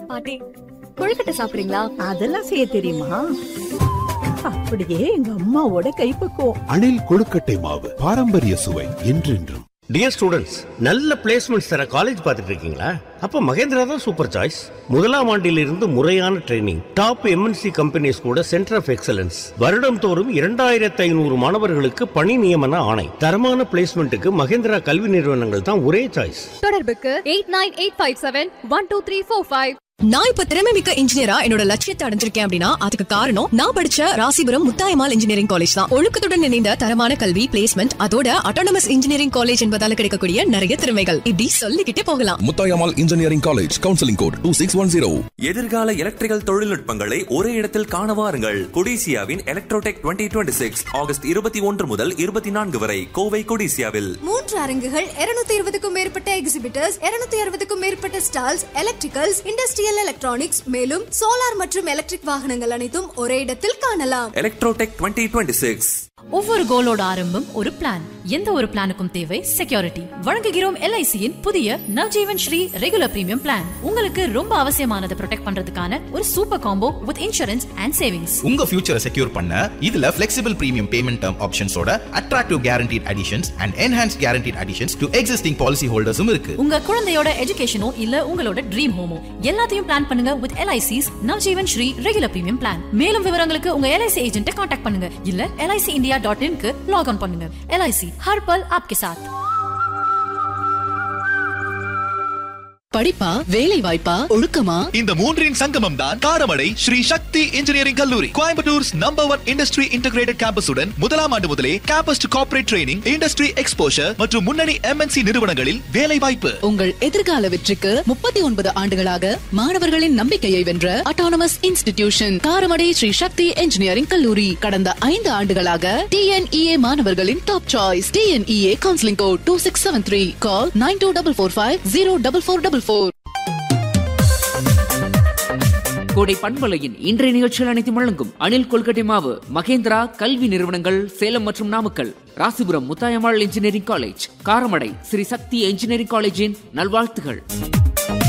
பாட்டி கொழுக்கட்டை சாப்பிடுறீங்களா அதெல்லாம் செய்ய தெரியுமா அப்படியே எங்க அம்மாவோட கைப்பக்குவம் அணில் கொழுக்கட்டை மாவு பாரம்பரிய சுவை என்றென்றும் டியர் ஸ்டூடெண்ட்ஸ் நல்ல பிளேஸ்மெண்ட்ஸ் தர காலேஜ் பார்த்துட்டு இருக்கீங்களா அப்ப மகேந்திரா தான் சூப்பர் சாய்ஸ் முதலாம் ஆண்டிலிருந்து முறையான ட்ரைனிங் டாப் எம்என்சி கம்பெனிஸ் கூட சென்டர் ஆஃப் எக்ஸலன்ஸ் வருடம் தோறும் இரண்டாயிரத்து ஐநூறு மாணவர்களுக்கு பணி நியமன ஆணை தரமான பிளேஸ்மெண்ட்டுக்கு மகேந்திரா கல்வி நிறுவனங்கள் தான் ஒரே சாய்ஸ் தொடர்புக்கு eight nine eight five seven one two three four five நான் இப்ப திறமை மிக்க இன்ஜினியரா என்னோட லட்சியத்தை அடைஞ்சிருக்கேன் அப்படின்னா அதுக்கு காரணம் நான் படிச்ச ராசிபுரம் முத்தாயமால் இன்ஜினியரிங் காலேஜ் தான் ஒழுக்கத்துடன் இணைந்த தரமான கல்வி பிளேஸ்மெண்ட் அதோட அட்டானமஸ் இன்ஜினியரிங் காலேஜ் என்பதால கிடைக்கக்கூடிய நிறைய திறமைகள் இப்படி சொல்லிக்கிட்டே போகலாம் Muthayammal engineering college counselling code two six one zero எதிர்கால எலக்ட்ரிக்கல் தொழில்நுட்பங்களை ஒரே இடத்தில் காண வாருங்கள் கொடிசியாவின் எலக்ட்ரோடெக் 2026 டுவெண்ட்டி சிக்ஸ் ஆகஸ்ட் இருபத்தி ஒன்று முதல் இருபத்தி நான்கு வரை கோவை கொடிசியாவில் மூன்று அரங்குகள் 220 இருபதுக்கும் மேற்பட்ட எக்ஸிபிட்டர்ஸ் 260 அறுபதுக்கும் மேற்பட்ட ஸ்டால்ஸ் எலக்ட்ரிக்கல்ஸ் இண்டஸ்ட்ரியல் எலக்ட்ரானிக்ஸ் மேலும் சோலார் மற்றும் எலக்ட்ரிக் வாகனங்கள் அனைத்தும் ஒரே இடத்தில் காணலாம் எலக்ட்ரோடெக் 2026 டுவெண்ட்டி சிக்ஸ் ஒவ்வொரு கோலோட ஆரம்பம் ஒரு பிளான் எந்த ஒரு பிளானுக்கும் தேவை செக்யூரிட்டி வழங்குகிறோம் எல்ஐசியின் புதிய Navjeevan Shri regular premium plan உங்களுக்கு ரொம்ப அவசியமானதை ப்ரொடெக்ட் பண்றதுக்கான ஒரு super combo with insurance and savings உங்க ஃபியூச்சரை செக்யூர் பண்ண இதுல flexible premium payment term ஆப்ஷன்ஸோட attractive guaranteed additions and enhanced guaranteed additions to existing policy holdersம் இருக்கு உங்க குழந்தையோட எஜுகேஷனோ இல்ல உங்களோட ட்ரீம் ஹோமோ எல்லாத்தையும் பிளான் பண்ணுங்க with LIC's Navjeevan Shri regular premium plan மேலும் விவரங்களுக்கு உங்க எல்ஐசி ஏஜென்ட்டை காண்டாக்ட் பண்ணுங்க இல்ல எல்ஐசி இந்தியா டாட் இன்க்கு லாக் ஆன் பண்ணுங்க எல்ஐசி ஹர் பல் ஆப்கே சாத் படிப்பா வேலை வாய்ப்பா ஒழுக்கமா இந்த மூன்றின் சங்கமம் தான் காரமடை ஸ்ரீ சக்தி இன்ஜினியரிங் கல்லூரி கோயம்புத்தூர்ஸ் நம்பர் ஒன் இண்டஸ்ட்ரி இன்டகிரேட்டட் கேம்பஸுடன் முதலாம் ஆண்டு முதலே campus to corporate training industry exposure மற்றும் முன்னணி எம்என்சி நிறுவனங்களில் வேலை வாய்ப்பு உங்கள் எதிர்கால வெற்றிக்கு முப்பத்தி ஒன்பது ஆண்டுகளாக மாணவர்களின் நம்பிக்கையை வென்ற autonomous institution Karamadai Shri Sakthi engineering கல்லூரி கடந்த ஐந்து ஆண்டுகளாக டிஎன்இஏ மாணவர்களின் top choice TNEA counselling code two six seven three call nine two double four five zero double four double four Kodai பண்பலையின் இன்றைய நிகழ்ச்சிகள் அனைத்தும் வழங்கும் அணில் கொல்கட்டை மாவு மகேந்திரா கல்வி நிறுவனங்கள் சேலம் மற்றும் Namakkal Rasipuram Muthayammal engineering college Karamadai Shri Sakthi engineering காலேஜின் நல்வாழ்த்துகள்